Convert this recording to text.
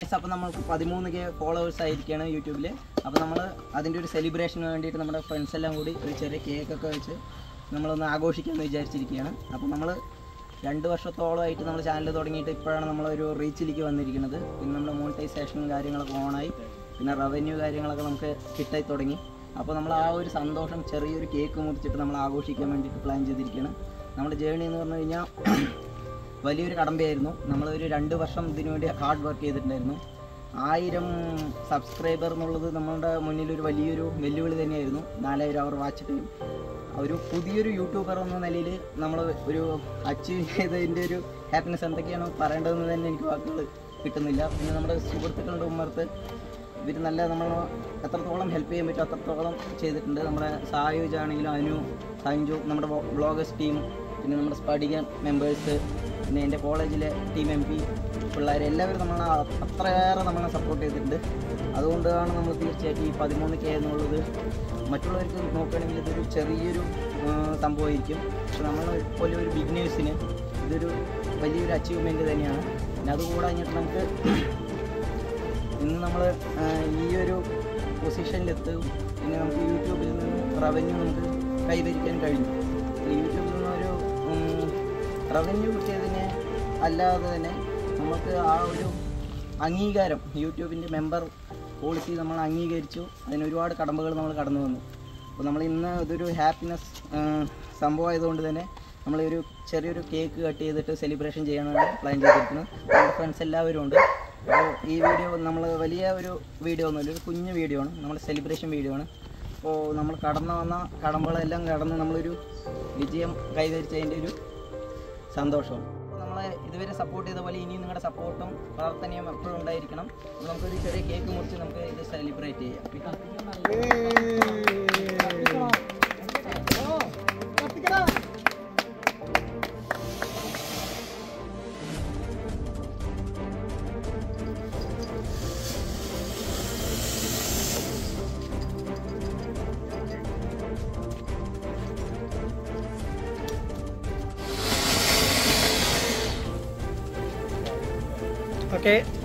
അപ്പോൾ നമ്മൾക്ക് പതിമൂന്ന് കെ ഫോളോവേഴ്സ് ആയിരിക്കുകയാണ് യൂട്യൂബിൽ അപ്പോൾ നമ്മൾ അതിൻ്റെ ഒരു സെലിബ്രേഷന് വേണ്ടിയിട്ട് നമ്മുടെ ഫ്രണ്ട്സ് എല്ലാം കൂടി ഒരു ചെറിയ കേക്കൊക്കെ വെച്ച് നമ്മളൊന്ന് ആഘോഷിക്കാമെന്ന് വിചാരിച്ചിരിക്കുകയാണ് അപ്പോൾ നമ്മൾ രണ്ട് വർഷത്തോളമായിട്ട് നമ്മൾ ചാനൽ തുടങ്ങിയിട്ട് ഇപ്പോഴാണ് നമ്മളൊരു റീച്ചിലേക്ക് വന്നിരിക്കുന്നത് പിന്നെ നമ്മുടെ മോണിറ്റൈസേഷനും കാര്യങ്ങളൊക്കെ ഓണായി പിന്നെ റവന്യൂ കാര്യങ്ങളൊക്കെ നമുക്ക് കിട്ടായി തുടങ്ങി അപ്പോൾ നമ്മൾ ആ ഒരു സന്തോഷം ചെറിയൊരു കേക്ക് മുറിച്ചിട്ട് നമ്മൾ ആഘോഷിക്കാൻ വേണ്ടിയിട്ട് പ്ലാൻ ചെയ്തിരിക്കുകയാണ് നമ്മുടെ ജേണി എന്ന് പറഞ്ഞു കഴിഞ്ഞാൽ വലിയൊരു കടമ്പയായിരുന്നു നമ്മളൊരു രണ്ട് വർഷം ഇതിനു വേണ്ടി ഹാർഡ് വർക്ക് ചെയ്തിട്ടുണ്ടായിരുന്നു ആയിരം സബ്സ്ക്രൈബർ എന്നുള്ളത് നമ്മളുടെ മുന്നിൽ ഒരു വലിയൊരു വെല്ലുവിളി തന്നെയായിരുന്നു നാലായിരം അവർ വാച്ച് ടൈം ഒരു പുതിയൊരു യൂട്യൂബർ എന്ന നിലയിൽ നമ്മൾ ഒരു അച്ചീവ് ചെയ്തതിൻ്റെ ഒരു ഹാപ്പിനെസ് എന്തൊക്കെയാണ് പറയേണ്ടതെന്ന് തന്നെ എനിക്ക് വാക്കുകൾ കിട്ടുന്നില്ല പിന്നെ നമ്മുടെ സുഹൃത്തുക്കളുടെ ഉമ്മർത്ത് ഇവർ നല്ല നമ്മൾ എത്രത്തോളം ഹെൽപ്പ് ചെയ്യാൻ പറ്റും അത്രത്തോളം ചെയ്തിട്ടുണ്ട് നമ്മുടെ സായുജ് ആണെങ്കിലും അനു സഞ്ജു നമ്മുടെ ബ്ലോഗേഴ്സ് ടീം പിന്നെ നമ്മുടെ സ്പടിക മെമ്പേഴ്സ് പിന്നെ എൻ്റെ കോളേജിലെ ടീം എം പി പിള്ളേർ എല്ലാവരും നമ്മളെ അത്രയേറെ നമ്മളെ സപ്പോർട്ട് ചെയ്തിട്ടുണ്ട് അതുകൊണ്ടാണ് നമ്മൾ തീർച്ചയായിട്ടും ഈ പതിമൂന്ന് കെ എന്നുള്ളത് മറ്റുള്ളവർക്ക് നോക്കുകയാണെങ്കിൽ ഇതൊരു ചെറിയൊരു ആ, സംഭവമായിരിക്കും പക്ഷെ നമ്മൾ പോലെ ഒരു ബിഗിനേഴ്സിന് ഇതൊരു വലിയൊരു അച്ചീവ്മെൻറ്റ് തന്നെയാണ് പിന്നെ അതുകൂടെ കഴിഞ്ഞിട്ട് നമുക്ക് ഇന്ന് നമ്മൾ ഈ ഒരു പൊസിഷനിലെത്തും പിന്നെ നമുക്ക് യൂട്യൂബിൽ നിന്ന് റവന്യൂ നമുക്ക് കൈവരിക്കാൻ കഴിഞ്ഞു യൂട്യൂബിൽ നിന്നൊരു റവന്യൂ കിട്ടിയതിനെ അല്ലാതെ തന്നെ നമുക്ക് ആ ഒരു അംഗീകാരം യൂട്യൂബിൻ്റെ മെമ്പർ പോളിസി നമ്മൾ അംഗീകരിച്ചു അതിന് ഒരുപാട് കടമ്പകൾ നമ്മൾ കടന്നു വന്നു അപ്പോൾ നമ്മൾ ഇന്ന് ഇതൊരു ഹാപ്പിനെസ് സംഭവമായതുകൊണ്ട് തന്നെ നമ്മളൊരു ചെറിയൊരു കേക്ക് കട്ട് ചെയ്തിട്ട് സെലിബ്രേഷൻ ചെയ്യാനാണ് പ്ലാൻ ചെയ്തിരിക്കുന്നത് നമ്മുടെ ഫ്രണ്ട്സ് എല്ലാവരും ഉണ്ട് അപ്പോൾ ഈ വീഡിയോ നമ്മൾ വലിയ ഒരു വീഡിയോ ഒന്നുമില്ല ഒരു കുഞ്ഞു വീഡിയോ ആണ് നമ്മുടെ സെലിബ്രേഷൻ വീഡിയോ ആണ് അപ്പോൾ നമ്മൾ കടന്നു വന്ന കടമ്പകളെല്ലാം കടന്ന് നമ്മളൊരു വിജയം കൈവരിച്ചതിൻ്റെ ഒരു സന്തോഷം നമ്മളെ ഇതുവരെ സപ്പോർട്ട് ചെയ്ത പോലെ ഇനിയും നിങ്ങളുടെ സപ്പോർട്ടും പ്രാർത്ഥനയും എപ്പോഴും ഉണ്ടായിരിക്കണം അപ്പോൾ നമുക്കൊരു ചെറിയ കേക്ക് മുറിച്ച് നമുക്ക് ഇത് സെലിബ്രേറ്റ് ചെയ്യാം ഓക്കെ